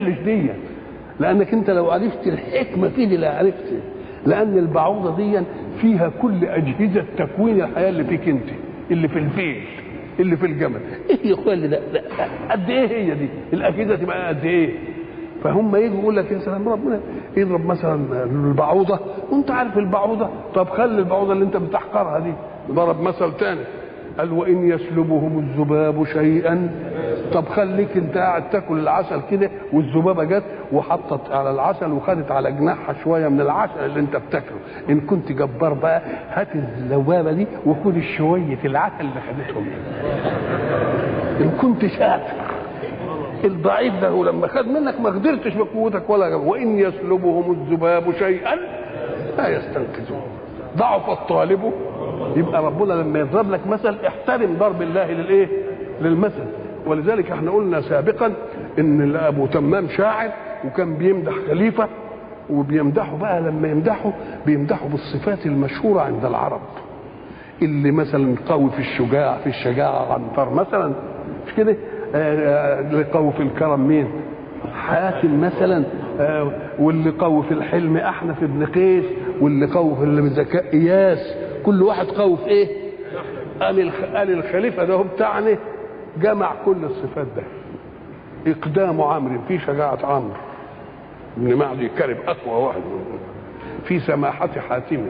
مش دي لانك انت لو عرفت الحكمه فيه دي لا عرفت لان البعوضه دي فيها كل اجهزه تكوين الحياه اللي فيك انت اللي في الفيل اللي في الجمل ايه يا اخويا اللي ده ده قد ايه هي دي الاجهزه تبقى قد ايه فهم يجوا يقول لك يا سلام ربنا يضرب مثلا البعوضه وانت عارف البعوضه طب خلي البعوضه اللي انت بتحقرها دي ضرب مثل تاني قال وان يسلبهم الذباب شيئا طب خليك انت قاعد تاكل العسل كده والذبابه جت وحطت على العسل وخدت على جناحها شويه من العسل اللي انت بتاكله ان كنت جبار بقى هات الذبابه دي وخد شويه العسل اللي خدتهم ان كنت شاطر الضعيف ده هو لما خد منك ما قدرتش بقوتك ولا جب. وان يسلبهم الذباب شيئا لا يستنقذوه ضعف الطالب يبقى ربنا لما يضرب لك مثل احترم ضرب الله للايه للمثل ولذلك احنا قلنا سابقا ان ابو تمام شاعر وكان بيمدح خليفه وبيمدحه بقى لما يمدحه بيمدحه بالصفات المشهوره عند العرب اللي مثلا قوي في الشجاع في الشجاعه عنتر مثلا مش كده اللي قوي في الكرم مين حاتم مثلا آه واللي قوي في الحلم احنف بن قيس واللي قوي في الذكاء اياس كل واحد قوي في ايه قال قال الخليفه ده بتاعنا جمع كل الصفات ده اقدام عمرو في شجاعه عمرو بن معدي كرب اقوى واحد في سماحه حاتم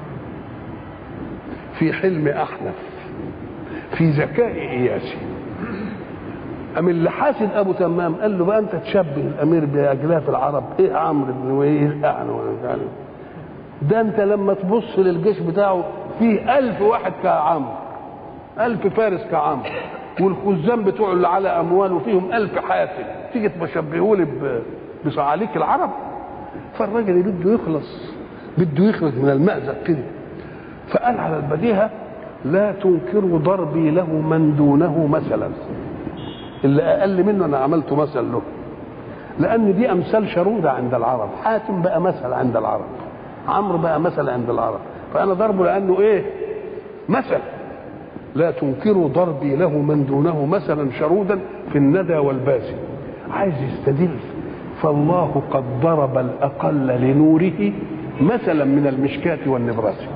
في حلم احنف في ذكاء اياسي أم اللي حاسد أبو تمام قال له بقى أنت تشبه الأمير بأجلاف العرب إيه عمرو بن وإيه الأعنى يعني ده أنت لما تبص للجيش بتاعه فيه ألف واحد كعمرو ألف فارس كعمرو والخزان بتوعه اللي على أمواله فيهم ألف حافل تيجي تشبهه لي بصعاليك العرب فالراجل بده يخلص بده يخلص من المأزق كده فقال على البديهة لا تنكروا ضربي له من دونه مثلا اللي اقل منه انا عملته مثل له لان دي امثال شروده عند العرب حاتم بقى مثل عند العرب عمرو بقى مثل عند العرب فانا ضربه لانه ايه مثل لا تنكروا ضربي له من دونه مثلا شرودا في الندى والباسي عايز يستدل فالله قد ضرب الاقل لنوره مثلا من المشكاة والنبراس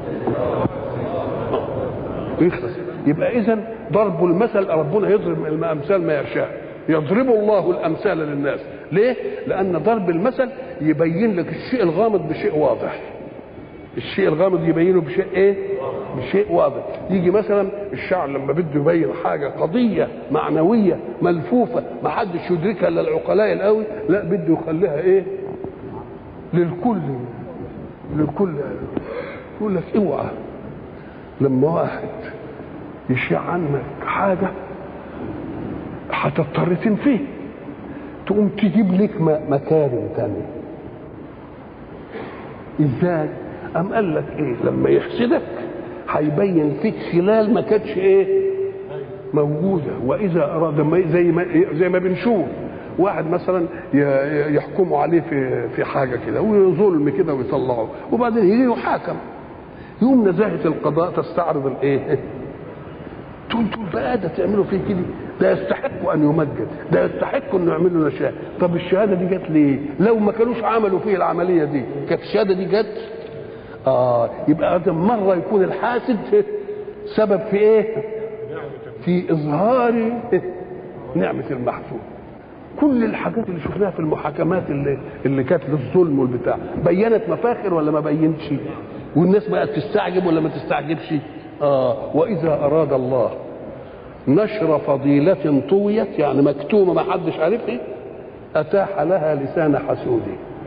يخلص يبقى اذا ضرب المثل ربنا يضرب الامثال ما يشاء يضرب الله الامثال للناس ليه لان ضرب المثل يبين لك الشيء الغامض بشيء واضح الشيء الغامض يبينه بشيء ايه بشيء واضح يجي مثلا الشاعر لما بده يبين حاجه قضيه معنويه ملفوفه ما حدش يدركها الا العقلاء القوي لا بده يخليها ايه للكل للكل يقول لك اوعى لما واحد يشيع عنك حاجة هتضطر تنفيه تقوم تجيب لك مكارم تانية ازاي؟ أم قال لك ايه لما يحسدك هيبين فيك خلال ما كانتش ايه موجودة وإذا أراد ما زي ما زي ما بنشوف واحد مثلا يحكموا عليه في في حاجة كده وظلم كده ويطلعه وبعدين يجي يحاكم يوم نزاهة القضاء تستعرض الايه؟ تقول تقول بقى ده تعملوا فيه كده ده يستحق ان يمجد ده يستحق انه يعمل له نشاء طب الشهاده دي جت ليه لو ما كانوش عملوا فيه العمليه دي كانت الشهاده دي جت اه يبقى ده مره يكون الحاسد سبب في ايه في اظهار نعمه المحسود كل الحاجات اللي شفناها في المحاكمات اللي اللي كانت للظلم والبتاع بينت مفاخر ولا ما بينتش والناس بقت تستعجب ولا ما تستعجبش آه وإذا أراد الله نشر فضيلة طويت يعني مكتومة ما حدش عارفها أتاح لها لسان حسود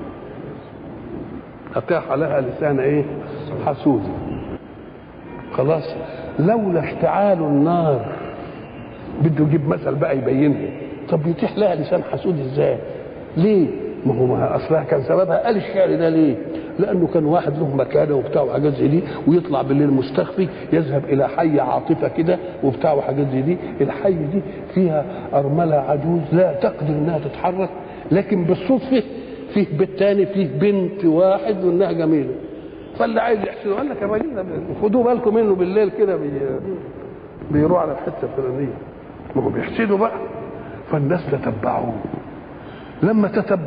أتاح لها لسان إيه حسود خلاص لولا اشتعال النار بده يجيب مثل بقى يبينها طب يتيح لها لسان حسود ازاي ليه ما هو ما اصلها كان سببها قال الشعر ده ليه لانه كان واحد له مكانه وبتاع وحاجات زي دي ويطلع بالليل مستخفي يذهب الى حي عاطفه كده وبتاع وحاجات زي دي الحي دي فيها ارمله عجوز لا تقدر انها تتحرك لكن بالصدفه فيه بيت تاني فيه بنت واحد وانها جميله فاللي عايز يحسده قال لك الراجل ده خدوا بالكم منه بالليل كده بي... بيروح على الحته الفلانيه ما هو بيحسدوا بقى فالناس تتبعوه لما تتبع